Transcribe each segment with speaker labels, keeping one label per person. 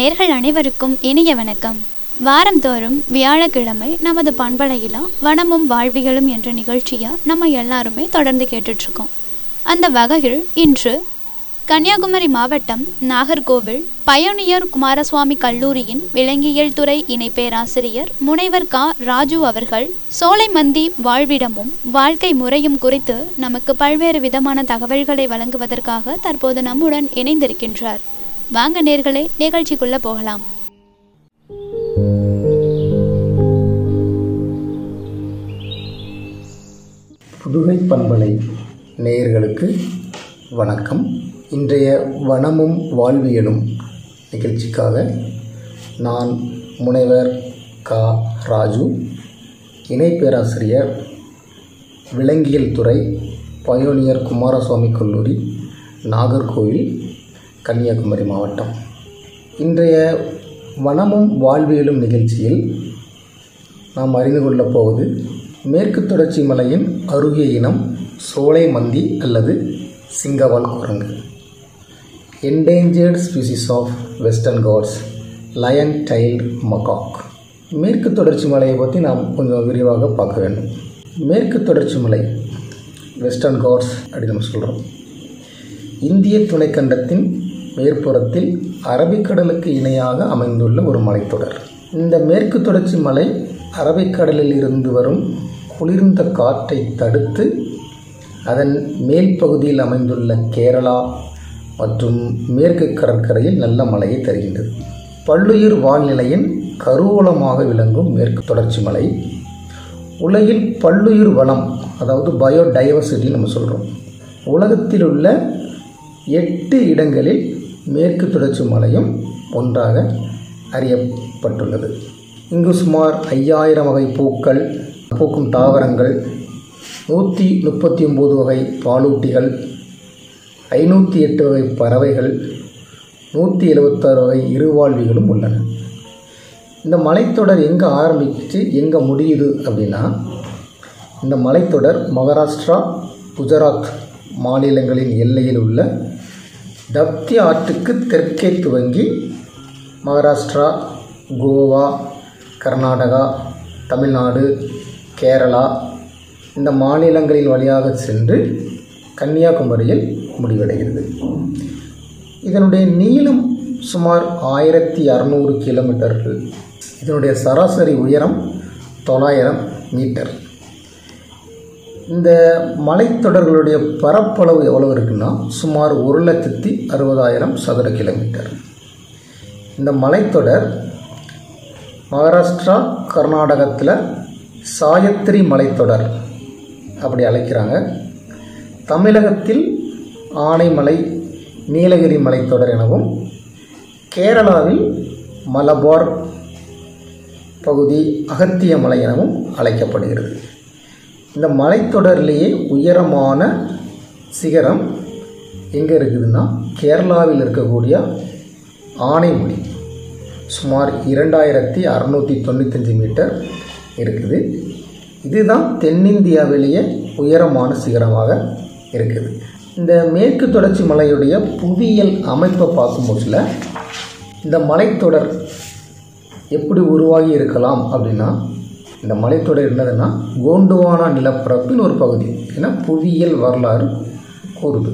Speaker 1: நேர்கள் அனைவருக்கும் இனிய வணக்கம் வாரந்தோறும் வியாழக்கிழமை நமது பண்பலையில் வனமும் வாழ்வியலும் என்ற நிகழ்ச்சியை நம்ம எல்லாருமே தொடர்ந்து கேட்டுட்ருக்கோம் அந்த வகையில் இன்று கன்னியாகுமரி மாவட்டம் நாகர்கோவில் பயோனியர் குமாரசுவாமி கல்லூரியின் விலங்கியல் துறை இணை பேராசிரியர் முனைவர் கா ராஜு அவர்கள் சோலைமந்தி வாழ்விடமும் வாழ்க்கை முறையும் குறித்து நமக்கு பல்வேறு விதமான தகவல்களை வழங்குவதற்காக தற்போது நம்முடன் இணைந்திருக்கின்றார் வாங்க நேர்களே நிகழ்ச்சிக்குள்ள போகலாம்
Speaker 2: புதுகை பண்பலை நேயர்களுக்கு வணக்கம் இன்றைய வனமும் வாழ்வியலும் நிகழ்ச்சிக்காக நான் முனைவர் கா ராஜு இணை பேராசிரியர் விலங்கியல் துறை பயோனியர் குமாரசுவாமி கல்லூரி நாகர்கோவில் கன்னியாகுமரி மாவட்டம் இன்றைய வனமும் வாழ்வியலும் நிகழ்ச்சியில் நாம் அறிந்து கொள்ளப் போவது மேற்கு தொடர்ச்சி மலையின் அருகிய இனம் சோலை மந்தி அல்லது சிங்கவால் குரங்கு endangered species of western Ghats lion tailed macaque மேற்கு தொடர்ச்சி மலையை பற்றி நாம் கொஞ்சம் விரிவாக பார்க்க வேண்டும் மேற்கு தொடர்ச்சி மலை வெஸ்டர்ன் காட்ஸ் அப்படின்னு நம்ம சொல்கிறோம் இந்திய துணைக்கண்டத்தின் மேற்புறத்தில் அரபிக்கடலுக்கு இணையாக அமைந்துள்ள ஒரு மலைத்தொடர் இந்த மேற்கு தொடர்ச்சி மலை அரபிக்கடலில் இருந்து வரும் குளிர்ந்த காற்றை தடுத்து அதன் மேல் பகுதியில் அமைந்துள்ள கேரளா மற்றும் மேற்கு கடற்கரையில் நல்ல மழையை தருகின்றது பல்லுயிர் வாழ்நிலையின் கருவூலமாக விளங்கும் மேற்கு தொடர்ச்சி மலை உலகில் பல்லுயிர் வளம் அதாவது பயோடைவர்சிட்டி நம்ம சொல்கிறோம் உலகத்தில் உள்ள எட்டு இடங்களில் மேற்கு தொடர்ச்சி மலையும் ஒன்றாக அறியப்பட்டுள்ளது இங்கு சுமார் ஐயாயிரம் வகை பூக்கள் பூக்கும் தாவரங்கள் நூற்றி முப்பத்தி ஒம்பது வகை பாலூட்டிகள் ஐநூற்றி எட்டு வகை பறவைகள் நூற்றி எழுபத்தாறு வகை இருவாழ்விகளும் உள்ளன இந்த மலைத்தொடர் எங்கே ஆரம்பிச்சு எங்கே முடியுது அப்படின்னா இந்த மலைத்தொடர் மகாராஷ்டிரா குஜராத் மாநிலங்களின் எல்லையில் உள்ள தப்தி ஆற்றுக்கு தெற்கே துவங்கி மகாராஷ்டிரா கோவா கர்நாடகா தமிழ்நாடு கேரளா இந்த மாநிலங்களின் வழியாக சென்று கன்னியாகுமரியில் முடிவடைகிறது இதனுடைய நீளம் சுமார் ஆயிரத்தி அறநூறு கிலோமீட்டர்கள் இதனுடைய சராசரி உயரம் தொள்ளாயிரம் மீட்டர் இந்த மலைத்தொடர்களுடைய பரப்பளவு எவ்வளவு இருக்குன்னா சுமார் ஒரு லட்சத்தி அறுபதாயிரம் சதுர கிலோமீட்டர் இந்த மலைத்தொடர் மகாராஷ்டிரா கர்நாடகத்தில் சாயத்ரி மலைத்தொடர் அப்படி அழைக்கிறாங்க தமிழகத்தில் ஆனைமலை நீலகிரி மலைத்தொடர் எனவும் கேரளாவில் மலபார் பகுதி அகத்திய மலை எனவும் அழைக்கப்படுகிறது இந்த மலைத்தொடரிலேயே உயரமான சிகரம் எங்கே இருக்குதுன்னா கேரளாவில் இருக்கக்கூடிய ஆனைமுடி சுமார் இரண்டாயிரத்தி அறநூற்றி தொண்ணூத்தஞ்சு மீட்டர் இருக்குது இதுதான் தென்னிந்தியாவிலேயே உயரமான சிகரமாக இருக்குது இந்த மேற்கு தொடர்ச்சி மலையுடைய புவியியல் அமைப்பை பார்க்கும்போதுல இந்த மலைத்தொடர் எப்படி உருவாகி இருக்கலாம் அப்படின்னா இந்த மலைத்தொடர் என்னதுன்னா கோண்டுவானா நிலப்பரப்பின் ஒரு பகுதி என புவியியல் வரலாறு கூறுது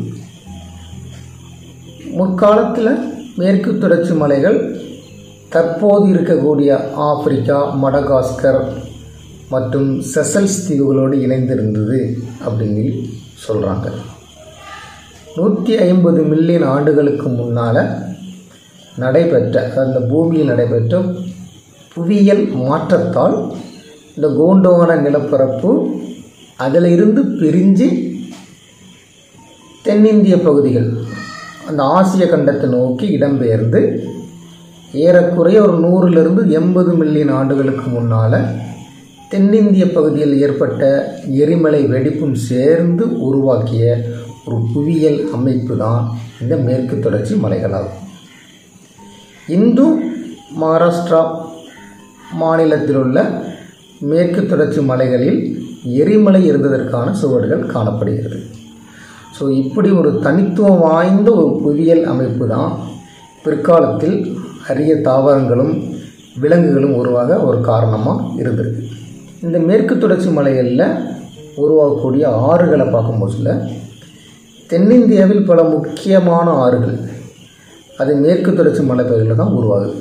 Speaker 2: முற்காலத்தில் மேற்கு தொடர்ச்சி மலைகள் தற்போது இருக்கக்கூடிய ஆப்பிரிக்கா மடகாஸ்கர் மற்றும் செசல்ஸ் தீவுகளோடு இணைந்திருந்தது அப்படின்னு சொல்கிறாங்க நூற்றி ஐம்பது மில்லியன் ஆண்டுகளுக்கு முன்னால் நடைபெற்ற அந்த பூமியில் நடைபெற்ற புவியியல் மாற்றத்தால் இந்த கோண்டோன நிலப்பரப்பு அதில் இருந்து பிரிஞ்சு தென்னிந்திய பகுதிகள் அந்த ஆசிய கண்டத்தை நோக்கி இடம்பெயர்ந்து ஏறக்குறைய ஒரு நூறிலிருந்து எண்பது மில்லியன் ஆண்டுகளுக்கு முன்னால் தென்னிந்திய பகுதியில் ஏற்பட்ட எரிமலை வெடிப்பும் சேர்ந்து உருவாக்கிய ஒரு புவியியல் அமைப்பு தான் இந்த மேற்கு தொடர்ச்சி மலைகளாகும் இன்றும் மகாராஷ்டிரா மாநிலத்தில் உள்ள மேற்கு தொடர்ச்சி மலைகளில் எரிமலை இருந்ததற்கான சுவடுகள் காணப்படுகிறது ஸோ இப்படி ஒரு தனித்துவம் வாய்ந்த ஒரு புவியியல் அமைப்பு தான் பிற்காலத்தில் அரிய தாவரங்களும் விலங்குகளும் உருவாக ஒரு காரணமாக இருந்திருக்கு இந்த மேற்கு தொடர்ச்சி மலைகளில் உருவாகக்கூடிய ஆறுகளை பார்க்கும்போதுல தென்னிந்தியாவில் பல முக்கியமான ஆறுகள் அது மேற்கு தொடர்ச்சி மலைப்பகுதியில் தான் உருவாகுது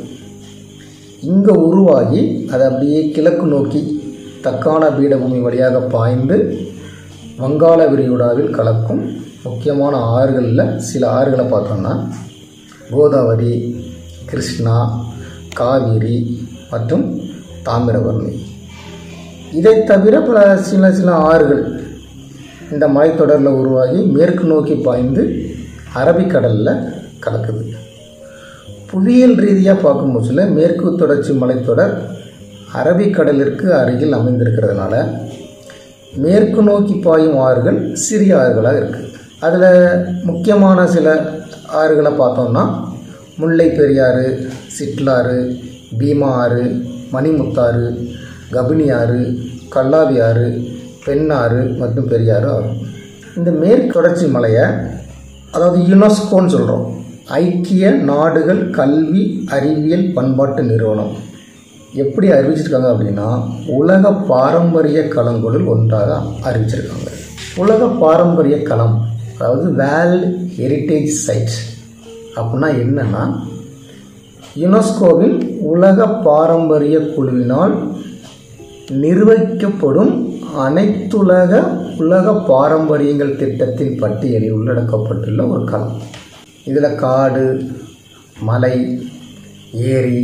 Speaker 2: இங்கே உருவாகி அது அப்படியே கிழக்கு நோக்கி தக்கான பீடபூமி வழியாக பாய்ந்து வங்காள விரிகுடாவில் கலக்கும் முக்கியமான ஆறுகளில் சில ஆறுகளை பார்த்தோம்னா கோதாவரி கிருஷ்ணா காவிரி மற்றும் தாமிரபரணி இதை தவிர பல சில சில ஆறுகள் இந்த மலைத்தொடரில் உருவாகி மேற்கு நோக்கி பாய்ந்து அரபிக்கடலில் கலக்குது புவியியல் ரீதியாக பார்க்கும்போதுல மேற்கு தொடர்ச்சி மலைத்தொடர் அரபிக்கடலிற்கு அருகில் அமைந்திருக்கிறதுனால மேற்கு நோக்கி பாயும் ஆறுகள் சிறிய ஆறுகளாக இருக்குது அதில் முக்கியமான சில ஆறுகளை பார்த்தோம்னா முல்லை பெரியாறு சிட்லாறு பீமா ஆறு மணிமுத்தாறு கபினி ஆறு கல்லாவி ஆறு பெண்ணாறு மற்றும் பெரியாறு ஆகும் இந்த மேற்கு தொடர்ச்சி மலையை அதாவது யுனெஸ்கோன்னு சொல்கிறோம் ஐக்கிய நாடுகள் கல்வி அறிவியல் பண்பாட்டு நிறுவனம் எப்படி அறிவிச்சிருக்காங்க அப்படின்னா உலக பாரம்பரிய களங்களுள் ஒன்றாக அறிவிச்சிருக்காங்க உலக பாரம்பரிய களம் அதாவது வேர்ல்ட் ஹெரிட்டேஜ் சைட் அப்படின்னா என்னன்னா யுனெஸ்கோவின் உலக பாரம்பரிய குழுவினால் நிர்வகிக்கப்படும் அனைத்துலக உலக பாரம்பரியங்கள் திட்டத்தின் பட்டியலில் உள்ளடக்கப்பட்டுள்ள ஒரு களம் இதில் காடு மலை ஏரி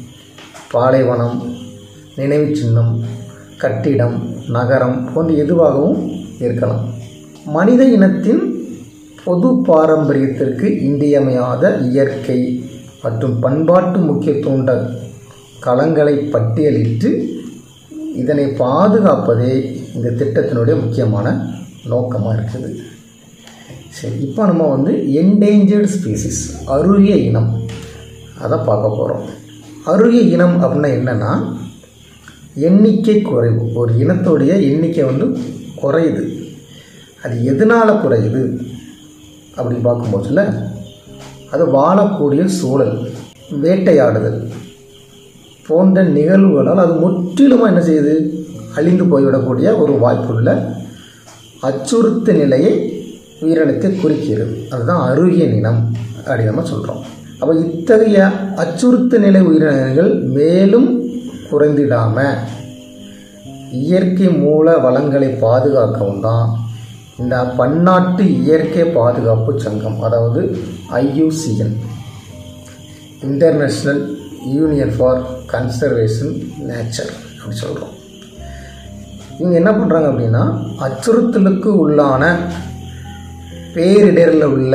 Speaker 2: பாலைவனம் நினைவுச் சின்னம் கட்டிடம் நகரம் போன்ற எதுவாகவும் இருக்கலாம் மனித இனத்தின் பொது பாரம்பரியத்திற்கு இன்றியமையாத இயற்கை மற்றும் பண்பாட்டு முக்கியத்துவ களங்களை பட்டியலிட்டு இதனை பாதுகாப்பதே இந்த திட்டத்தினுடைய முக்கியமான நோக்கமாக இருக்குது சரி இப்போ நம்ம வந்து என்டேஞ்சர்டு ஸ்பீசிஸ் அருகிய இனம் அதை பார்க்க போகிறோம் அருகிய இனம் அப்படின்னா என்னென்னா எண்ணிக்கை குறைவு ஒரு இனத்துடைய எண்ணிக்கை வந்து குறையுது அது எதனால் குறையுது அப்படின்னு பார்க்கும்போதுல அது வாழக்கூடிய சூழல் வேட்டையாடுதல் போன்ற நிகழ்வுகளால் அது முற்றிலுமாக என்ன செய்யுது அழிந்து போய்விடக்கூடிய ஒரு வாய்ப்புள்ள அச்சுறுத்த நிலையை உயிரினத்தை குறிக்கிறது அதுதான் அருகிய இனம் அப்படின்னு நம்ம சொல்கிறோம் அப்போ இத்தகைய அச்சுறுத்த நிலை உயிரினங்கள் மேலும் குறைந்திடாமல் இயற்கை மூல வளங்களை பாதுகாக்கவும் தான் இந்த பன்னாட்டு இயற்கை பாதுகாப்பு சங்கம் அதாவது IUCN international union for conservation nature அப்படி சொல்கிறோம் இவங்க என்ன பண்ணுறாங்க அப்படின்னா அச்சுறுத்தலுக்கு உள்ளான பேரிடரில் உள்ள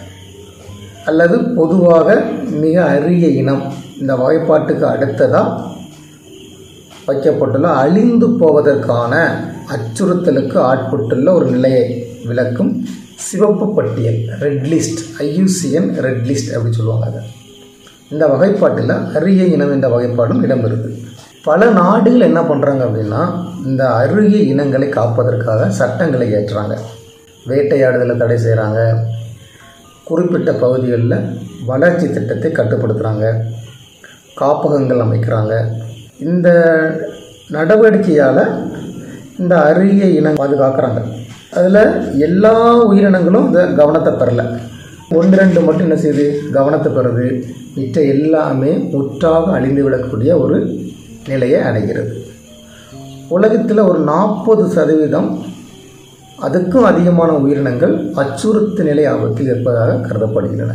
Speaker 2: அல்லது பொதுவாக மிக அரிய இனம் இந்த வகைப்பாட்டுக்கு அடுத்ததாக வைக்கப்பட்டுள்ள அழிந்து போவதற்கான அச்சுறுத்தலுக்கு ஆட்பட்டுள்ள ஒரு நிலையை விளக்கும் சிவப்பு பட்டியல் red list IUCN red list அப்படின்னு சொல்லுவாங்க அதை இந்த வகைப்பாட்டில் அரிய இனம் என்ற வகைப்பாடும் இடம்பெறுது பல நாடுகள் என்ன பண்ணுறாங்க அப்படின்னா இந்த அருகிய இனங்களை காப்பதற்காக சட்டங்களை ஏற்றுறாங்க வேட்டையாடுதலை தடை செய்கிறாங்க குறிப்பிட்ட பகுதிகளில் வளர்ச்சி திட்டத்தை கட்டுப்படுத்துகிறாங்க காப்பகங்கள் அமைக்கிறாங்க இந்த நடவடிக்கையால் இந்த அருகிய இனம் பாதுகாக்கிறாங்க அதில் எல்லா உயிரினங்களும் இந்த கவனத்தை பெறலை ஒன்று ரெண்டு மட்டும் என்ன செய்யுது கவனத்தை பெறுது மிச்ச எல்லாமே முற்றாக அழிந்து விடக்கூடிய ஒரு நிலையை அடைகிறது உலகத்தில் ஒரு நாற்பது சதவீதம் அதுக்கும் அதிகமான உயிரினங்கள் அச்சுறுத்து நிலை ஆபத்தில் இருப்பதாக கருதப்படுகின்றன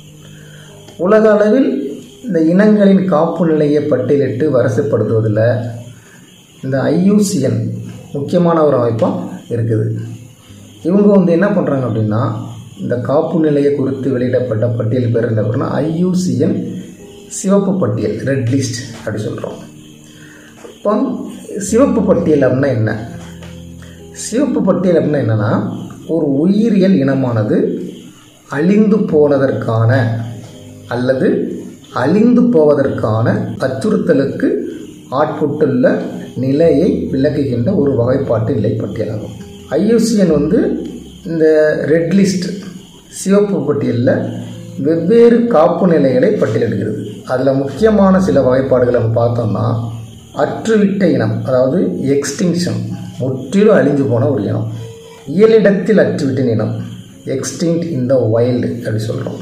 Speaker 2: உலக அளவில் இந்த இனங்களின் காப்பு நிலையை பட்டியலிட்டு வரிசைப்படுத்துவதில் இந்த ஐயூசிஎன் முக்கியமான ஒரு அமைப்பாக இருக்குது இவங்க வந்து என்ன பண்ணுறாங்க அப்படின்னா இந்த காப்பு நிலையை குறித்து வெளியிடப்பட்ட பட்டியல் பேர் என்ன அப்படின்னா ஐயூசிஎன் சிவப்பு பட்டியல் ரெட் லிஸ்ட் அப்படி சொல்கிறோம் இப்போ சிவப்பு பட்டியல் அப்படின்னா என்ன சிவப்பு பட்டியல் அப்படின்னா என்னென்னா ஒரு உயிரியல் இனமானது அழிந்து போனதற்கான அல்லது அழிந்து போவதற்கான அச்சுறுத்தலுக்கு ஆட்பட்டுள்ள நிலையை விளக்குகின்ற ஒரு வகைப்பாட்டு நிலை பட்டியலாகும் ஐயூசிஎன் வந்து இந்த ரெட் லிஸ்ட் சிவப்பு பட்டியலில் வெவ்வேறு காப்பு நிலைகளை பட்டியலிடுகிறது அதில் முக்கியமான சில வகைப்பாடுகளை நம்ம பார்த்தோம்னா அற்றுவிட்ட இனம் அதாவது எக்ஸ்டிங்ஷன் முற்றிலும் அழிஞ்சு போன ஒரு இனம் இயலிடத்தில் அற்றுவிட்ட இனம் எக்ஸ்டிங்க்ட் இன் த வைல்டு அப்படி சொல்கிறோம்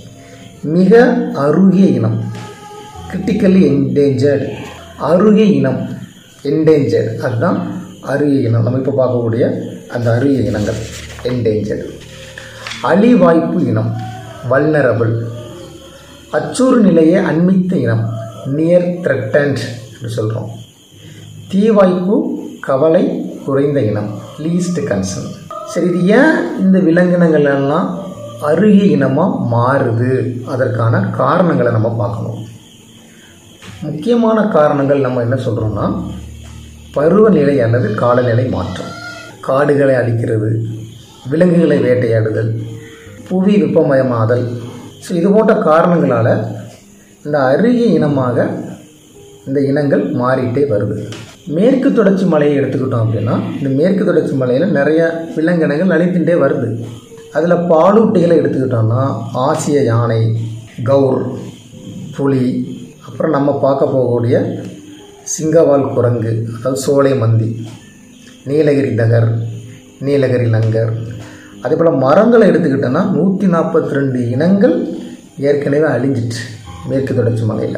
Speaker 2: மிக அருகிய இனம் கிரிட்டிக்கலி என்டேஞ்சர்டு அருகிய இனம் என்டேஞ்சர்டு அதுதான் அருகிய இனம் நம்ம இப்போ பார்க்கக்கூடிய அந்த அருகிய இனங்கள் என்டேஞ்சர்டு அழிவாய்ப்பு இனம் வல்னரபிள் அச்சூறு நிலையை அண்மித்த இனம் நியர் த்ரெட்டன்ட் என்று சொல்கிறோம் தீவாய்ப்பு கவலை குறைந்த இனம் லீஸ்ட் கன்சர்ன் சரி இது ஏன் இந்த விலங்கினங்கள் எல்லாம் அருகிய இனமாக மாறுது அதற்கான காரணங்களை நம்ம பார்க்கணும் முக்கியமான காரணங்கள் நம்ம என்ன சொல்கிறோம்னா பருவநிலை அல்லது காலநிலை மாற்றம் காடுகளை அழிக்கிறது விலங்குகளை வேட்டையாடுதல் புவி வெப்பமயமாதல் ஸோ இது போன்ற காரணங்களால் இந்த அருகிய இனமாக இந்த இனங்கள் மாறிட்டே வருது மேற்கு தொடர்ச்சி மலையை எடுத்துக்கிட்டோம் அப்படின்னா இந்த மேற்கு தொடர்ச்சி மலையில் நிறைய விலங்கினங்கள் அழித்துட்டே வருது அதில் பாலூட்டிகளை எடுத்துக்கிட்டோம்னா ஆசிய யானை கவுர் புலி அப்புறம் நம்ம பார்க்க போகக்கூடிய சிங்கவால் குரங்கு அதாவது சோலை மந்தி நீலகிரி தகர் நீலகிரி லங்கர் அதே போல் மரங்களை எடுத்துக்கிட்டோன்னா நூற்றி நாற்பத்தி ரெண்டு இனங்கள் ஏற்கனவே அழிஞ்சிட்டு மேற்கு தொடர்ச்சி மலையில்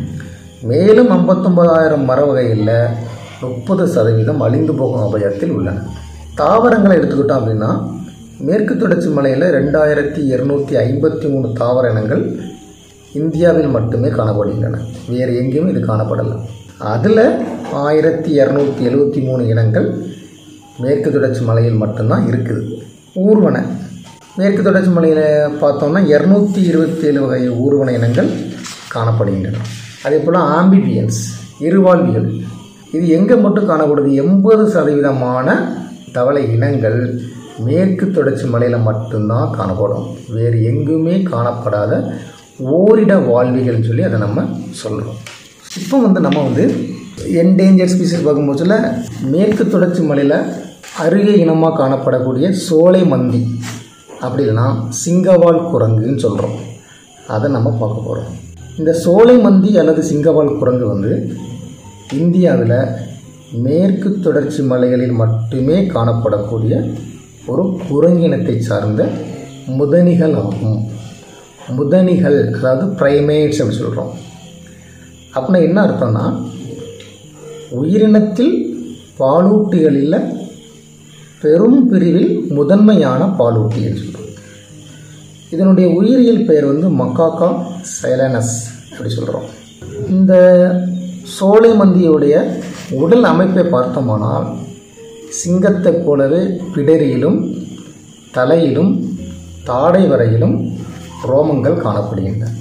Speaker 2: மேலும் ஐம்பத்தொம்பதாயிரம் மர வகைகளில் முப்பது சதவீதம் அழிந்து போகும் அபாயத்தில் உள்ளன தாவரங்களை எடுத்துக்கிட்டோம் அப்படின்னா மேற்கு தொடர்ச்சி மலையில் ரெண்டாயிரத்தி இரநூத்தி ஐம்பத்தி மூணு தாவர இனங்கள் இந்தியாவில் மட்டுமே காணப்படுகின்றன வேறு எங்கேயும் இது காணப்படலை அதில் ஆயிரத்தி இரநூத்தி எழுபத்தி மூணு இனங்கள் மேற்கு தொடர்ச்சி மலையில் மட்டும்தான் இருக்குது ஊர்வன மேற்கு தொடர்ச்சி மலையில் பார்த்தோம்னா இரநூத்தி இருபத்தி ஏழு வகை ஊர்வன இனங்கள் காணப்படுகின்றன அதே போல் ஆம்பிபியன்ஸ் இருவாழ்விகள் இது எங்கே மட்டும் காணப்படுது எண்பது சதவீதமான தவளை இனங்கள் மேற்கு தொடர்ச்சி மலையில் மட்டும்தான் காணப்படும் வேறு எங்குமே காணப்படாத ஓரிட வாழ்விகள்னு சொல்லி அதை நம்ம சொல்கிறோம் இப்போ வந்து நம்ம வந்து என்டேஞ்சர் ஸ்பீசிஸ் பார்க்கும்போதுல மேற்கு தொடர்ச்சி மலையில் அருகே இனமாக காணப்படக்கூடிய சோலை மந்தி அப்படி இல்லைன்னா சிங்கவால் குரங்குன்னு சொல்கிறோம் அதை நம்ம பார்க்க போகிறோம் இந்த சோலை மந்தி அல்லது சிங்கவால் குரங்கு வந்து இந்தியாவில் மேற்கு தொடர்ச்சி மலைகளில் மட்டுமே காணப்படக்கூடிய ஒரு குரங்கினத்தை சார்ந்த முதனிகள் ஆகும் முதனிகள் அதாவது ப்ரைமேட்ஸ் அப்படி சொல்கிறோம் அப்படின்னா என்ன அர்த்தம்னா உயிரினத்தில் பாலூட்டிகளில் பெரும் பிரிவில் முதன்மையான பாலூட்டிகள் சொல்கிறோம் இதனுடைய உயிரியல் பெயர் வந்து மக்காக்கா சைலனஸ் அப்படி சொல்கிறோம் இந்த சோலை மந்தியுடைய உடல் அமைப்பை பார்த்தோமானால் சிங்கத்தைப் போலவே பிடரியிலும் தலையிலும் தாடை வரையிலும் ரோமங்கள் காணப்படுகின்றன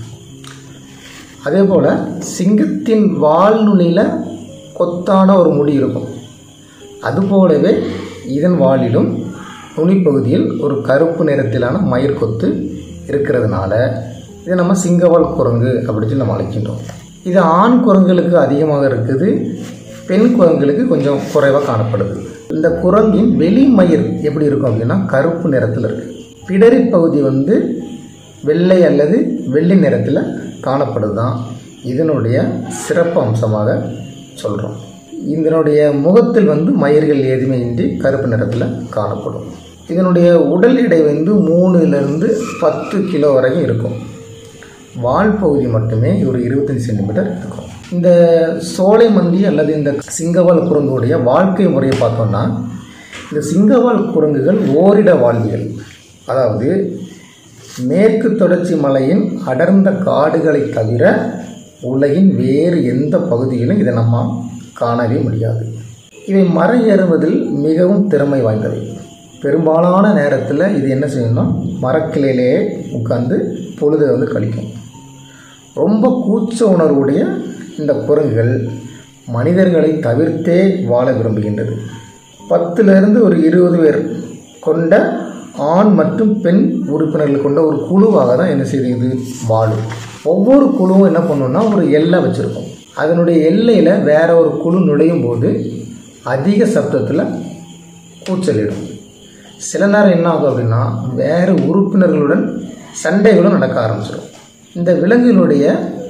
Speaker 2: அதே போல் சிங்கத்தின் வால் நுனியில் கொத்தான ஒரு முடி இருக்கும் அதுபோலவே இதன் வாலிலும் நுனிப்பகுதியில் ஒரு கருப்பு நிறத்திலான மயிர் கொத்து இருக்கிறதுனால இதை நம்ம சிங்கவால் குரங்கு அப்படின்னு சொல்லி நம்ம அழைக்கின்றோம் இது ஆண் குரங்குகளுக்கு அதிகமாக இருக்குது பெண் குரங்குகளுக்கு கொஞ்சம் குறைவாக காணப்படுது இந்த குரங்கின் வெளி மயிர் எப்படி இருக்கும் அப்படின்னா கருப்பு நிறத்தில் இருக்குது பிடரி பகுதி வந்து வெள்ளை அல்லது வெள்ளி நிறத்தில் காணப்படுது தான் இதனுடைய சிறப்பு அம்சமாக சொல்கிறோம் இதனுடைய முகத்தில் வந்து மயிர்கள் எதுவுமே இன்றி கருப்பு நிறத்தில் காணப்படும் இதனுடைய உடல் எடை வந்து மூணுலேருந்து பத்து கிலோ வரைக்கும் இருக்கும் வால் பகுதி மட்டுமே ஒரு இருபத்தஞ்சி சென்டிமீட்டர் இருக்கும் இந்த சோலை மந்தி அல்லது இந்த சிங்கவால் குரங்குடைய வாழ்க்கை முறையை பார்த்தோம்னா இந்த சிங்கவால் குரங்குகள் ஓரிட வாழ்விகள் அதாவது மேற்கு தொடர்ச்சி மலையின் அடர்ந்த காடுகளை தவிர உலகின் வேறு எந்த பகுதியிலும் இதை நம்ம காணவே முடியாது இவை மரம் ஏறுவதில் மிகவும் திறமை வாய்ந்தவை பெரும்பாலான நேரத்தில் இது என்ன செய்யணும்னா மரக்கிளையிலேயே உட்காந்து பொழுதை வந்து கழிக்கும் ரொம்ப கூச்ச உணர்வுடைய இந்த குரங்குகள் மனிதர்களை தவிர்த்தே வாழ விரும்புகின்றது பத்துலேருந்து ஒரு இருபது பேர் கொண்ட ஆண் மற்றும் பெண் உறுப்பினர்கள் கொண்ட ஒரு குழுவாக தான் என்ன செய்யுது வாழும் ஒவ்வொரு குழுவும் என்ன பண்ணுன்னா ஒரு எல்லை வச்சுருக்கும் அதனுடைய எல்லையில் வேற ஒரு குழு நுழையும் போது அதிக சப்தத்தில் கூச்சலிடும் சில நேரம் என்ன ஆகும் அப்படின்னா வேறு உறுப்பினர்களுடன் சண்டைகளும் நடக்க ஆரம்பிச்சிடும் இந்த விலங்குகளுடைய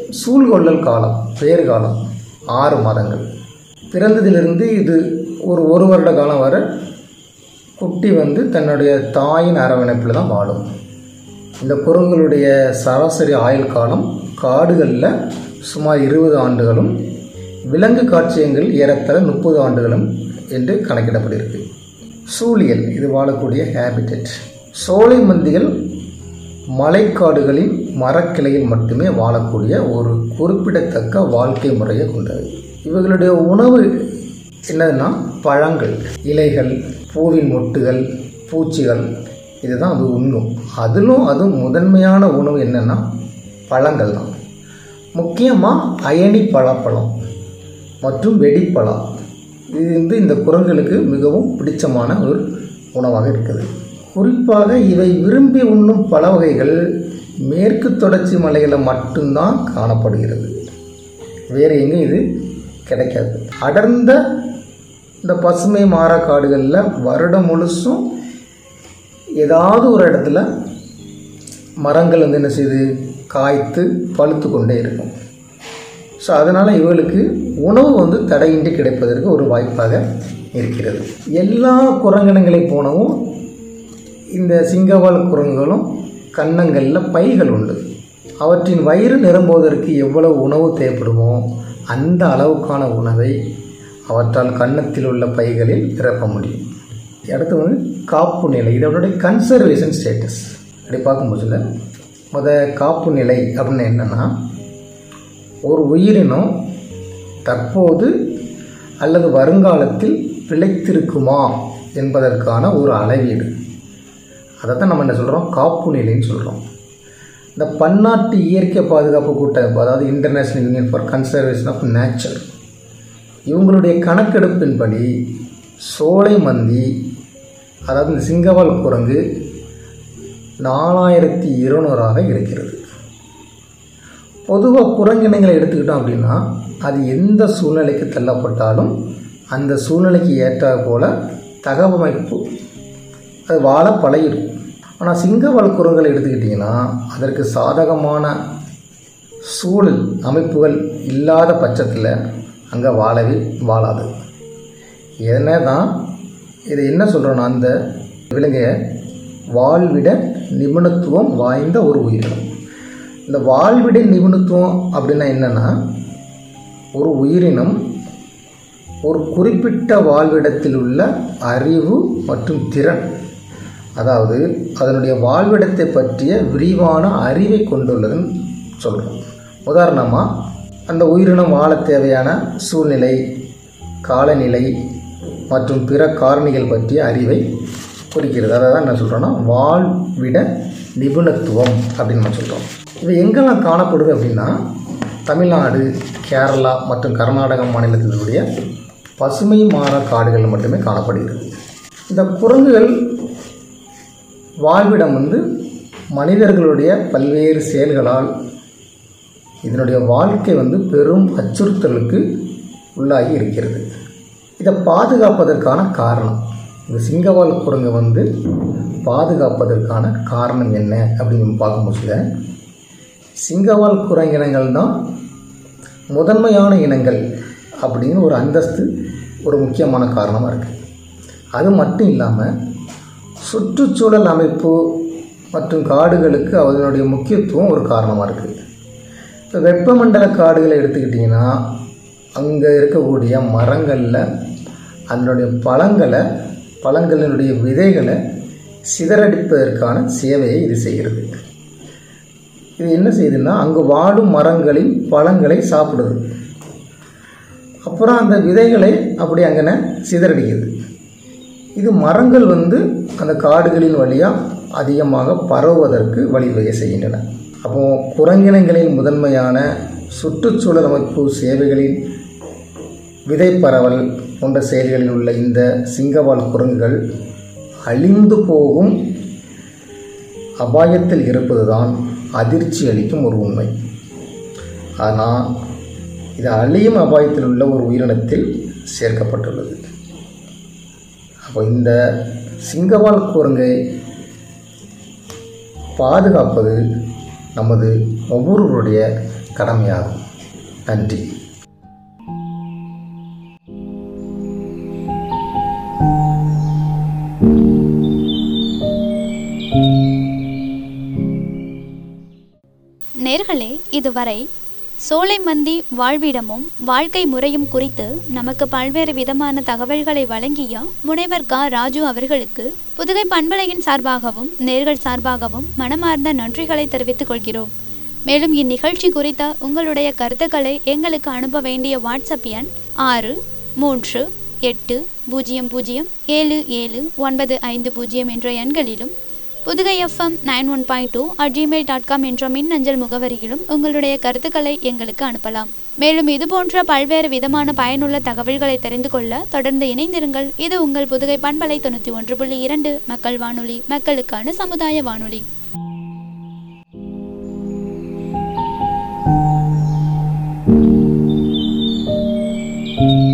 Speaker 2: சூழ்கொள்ளல் காலம் பேறு காலம் ஆறு மாதங்கள் பிறந்ததிலிருந்து இது ஒரு ஒரு வருட காலம் வரை குட்டி வந்து தன்னுடைய தாயின் அரவணைப்பில் தான் வாழும் இந்த குரங்குகளுடைய சராசரி ஆயுள் காலம் காடுகளில் சுமார் இருபது ஆண்டுகளும் விலங்கு காட்சியங்கள் ஏறத்தாழ முப்பது ஆண்டுகளும் என்று கணக்கிடப்பட்டிருக்கு சூழியல் இது வாழக்கூடிய ஹேபிட்டட் சோலை மந்திகள் மலைக்காடுகளின் மரக்கிளையில் மட்டுமே வாழக்கூடிய ஒரு குறிப்பிடத்தக்க வாழ்க்கை முறையை கொண்டது இவர்களுடைய உணவு என்னதுன்னா பழங்கள் இலைகள் பூவின் மொட்டுகள் பூச்சிகள் இதுதான் அது உண்ணும் அதிலும் அதுவும் முதன்மையான உணவு என்னென்னா பழங்கள் தான் முக்கியமாக அயனி பழப்பழம் மற்றும் வெடிப்பழம் இது வந்து இந்த குரங்குகளுக்கு மிகவும் பிடிச்சமான ஒரு உணவாக இருக்குது குறிப்பாக இவை விரும்பி உண்ணும் பல வகைகள் மேற்கு தொடர்ச்சி மலைகளில் மட்டும்தான் காணப்படுகிறது வேறு எங்கேயும் இது கிடைக்காது அடர்ந்த இந்த பசுமை மாற காடுகளில் வருடம் முழுசும் ஏதாவது ஒரு இடத்துல மரங்கள் வந்து என்ன செய்யுது காய்த்து பழுத்து கொண்டே இருக்கும் ஸோ அதனால் இவர்களுக்கு உணவு வந்து தடையின்றி கிடைப்பதற்கு ஒரு வாய்ப்பாக இருக்கிறது எல்லா குரங்கினங்களை போனவும் இந்த சிங்கவால் குரங்குகளும் கன்னங்களில் பைகள் உண்டு அவற்றின் வயிறு நிரம்புவதற்கு எவ்வளவு உணவு தேவைப்படுமோ அந்த அளவுக்கான உணவை அவற்றால் கன்னத்தில் உள்ள பைகளில் நிரப்ப முடியும் அடுத்து வந்து காப்பு நிலை இதனுடைய கன்சர்வேஷன் ஸ்டேட்டஸ் அப்படி பார்க்கும்போதுல முத காப்பு நிலை அப்படின்னு என்னென்னா ஒரு உயிரினம் தற்போது அல்லது வருங்காலத்தில் பிழைத்திருக்குமா என்பதற்கான ஒரு அளவீடு அதை தான் நம்ம என்ன சொல்கிறோம் காப்பு நிலைன்னு சொல்கிறோம் இந்த பன்னாட்டு இயற்கை பாதுகாப்பு கூட்டமைப்பு அதாவது international union for conservation of nature இவங்களுடைய கணக்கெடுப்பின்படி சோலை மந்தி அதாவது இந்த சிங்கவால் குரங்கு நாலாயிரத்தி இருநூறாக இருக்கிறது பொதுவாக குரங்கினங்களை எடுத்துக்கிட்டோம் அப்படின்னா அது எந்த சூழ்நிலைக்கு தள்ளப்பட்டாலும் அந்த சூழ்நிலைக்கு ஏற்ற போல தகவமைப்பு அது வாழ பழகிடும் ஆனால் சிங்கவால் குரங்களை எடுத்துக்கிட்டிங்கன்னா அதற்கு சாதகமான சூழல் அமைப்புகள் இல்லாத பட்சத்தில் அங்கே வாழவே வாழாது என்ன தான் இது என்ன சொல்கிறோன்னா அந்த விலங்கை வாழ்விட நிபுணத்துவம் வாய்ந்த ஒரு உயிரினம் இந்த வாழ்விட நிபுணத்துவம் அப்படின்னா என்னென்னா ஒரு உயிரினம் ஒரு குறிப்பிட்ட வாழ்விடத்தில் உள்ள அறிவு மற்றும் திறன் அதாவது அதனுடைய வாழ்விடத்தை பற்றிய விரிவான அறிவை கொண்டுள்ளதுன்னு சொல்கிறோம் உதாரணமாக அந்த உயிரினம் வாழ தேவையான சூழ்நிலை காலநிலை மற்றும் பிற காரணிகள் பற்றிய அறிவை குறிக்கிறது அதை தான் என்ன சொல்கிறோன்னா வாழ்விட நிபுணத்துவம் அப்படின்னு நம்ம சொல்கிறோம் இவை எங்கெல்லாம் காணப்படுது அப்படின்னா தமிழ்நாடு கேரளா மற்றும் கர்நாடக மாநிலத்தினுடைய பசுமை மாற காடுகள் மட்டுமே காணப்படுகிறது இந்த குரங்குகள் வாழ்விடம் வந்து மனிதர்களுடைய பல்வேறு செயல்களால் இதனுடைய வாழ்க்கை வந்து பெரும் அச்சுறுத்தலுக்கு உள்ளாகி இருக்கிறது இதை பாதுகாப்பதற்கான காரணம் இந்த சிங்கவால் குரங்கை வந்து பாதுகாப்பதற்கான காரணம் என்ன அப்படின்னு பார்க்கும்போது சிங்கவால் குரங்கினங்கள் தான் முதன்மையான இனங்கள் அப்படின்னு ஒரு அந்தஸ்து ஒரு முக்கியமான காரணமாக இருக்குது அது மட்டும் இல்லாமல் சுற்றுச்சூழல் அமைப்பு மற்றும் காடுகளுக்கு அதனுடைய முக்கியத்துவம் ஒரு காரணமாக இருக்குது இப்போ வெப்பமண்டல காடுகளை எடுத்துக்கிட்டிங்கன்னா அங்கே இருக்கக்கூடிய மரங்களில் அதனுடைய பழங்களை பழங்களினுடைய விதைகளை சிதறடிப்பதற்கான சேவையை இது செய்கிறது இது என்ன செய்யுதுன்னா அங்கு வாழும் மரங்களின் பழங்களை சாப்பிடுது அப்புறம் அந்த விதைகளை அப்படி அங்கன சிதறடிக்குது இது மரங்கள் வந்து அந்த காடுகளின் வழியாக அதிகமாக பரவுவதற்கு வழிவகை செய்கின்றன அப்போ குரங்கினங்களின் முதன்மையான சுற்றுச்சூழல் அமைப்பு சேவைகளின் விதை பரவல் போன்ற செயல்களில் உள்ள இந்த சிங்கவால் குரங்குகள் அழிந்து போகும் அபாயத்தில் இருப்பதுதான் அதிர்ச்சி அளிக்கும் ஒரு உண்மை ஆனால் இது அழியும் அபாயத்தில் உள்ள ஒரு உயிரினத்தில் சேர்க்கப்பட்டுள்ளது அப்போ இந்த சிங்கவால் குரங்கை பாதுகாப்பது நமது ஒவ்வொருவருடைய கடமையாகும் நன்றி
Speaker 1: நேர்களே இதுவரை சோலைமந்தி வாழ்விடமும் வாழ்க்கை முறையும் குறித்து நமக்கு பல்வேறு விதமான தகவல்களை வழங்கிய முனைவர் க ராஜு அவர்களுக்கு புதுகை பண்பலையின் சார்பாகவும் நேர்கள் சார்பாகவும் மனமார்ந்த நன்றிகளை தெரிவித்துக் கொள்கிறோம் மேலும் இந்நிகழ்ச்சி குறித்த உங்களுடைய கருத்துக்களை எங்களுக்கு அனுப்ப வேண்டிய வாட்ஸ்அப் எண் ஆறு மூன்று எட்டு பூஜ்ஜியம் பூஜ்ஜியம் ஏழு ஏழு ஒன்பது ஐந்து பூஜ்ஜியம் என்ற எண்களிலும் Pudugai FM nine one point two at gmail dot com என்ற மின்னஞ்சல் முகவரியிலும் உங்களுடைய கருத்துக்களை எங்களுக்கு அனுப்பலாம் மேலும் இது போன்ற பல்வேறு விதமான பயனுள்ள தகவல்களை தெரிந்து கொள்ள தொடர்ந்து இணைந்திருங்கள் இது உங்கள் புதுகை பண்பலை தொண்ணூற்றி ஒன்று புள்ளி இரண்டு மக்கள் வானொலி மக்களுக்கான சமுதாய வானொலி
Speaker 3: thank you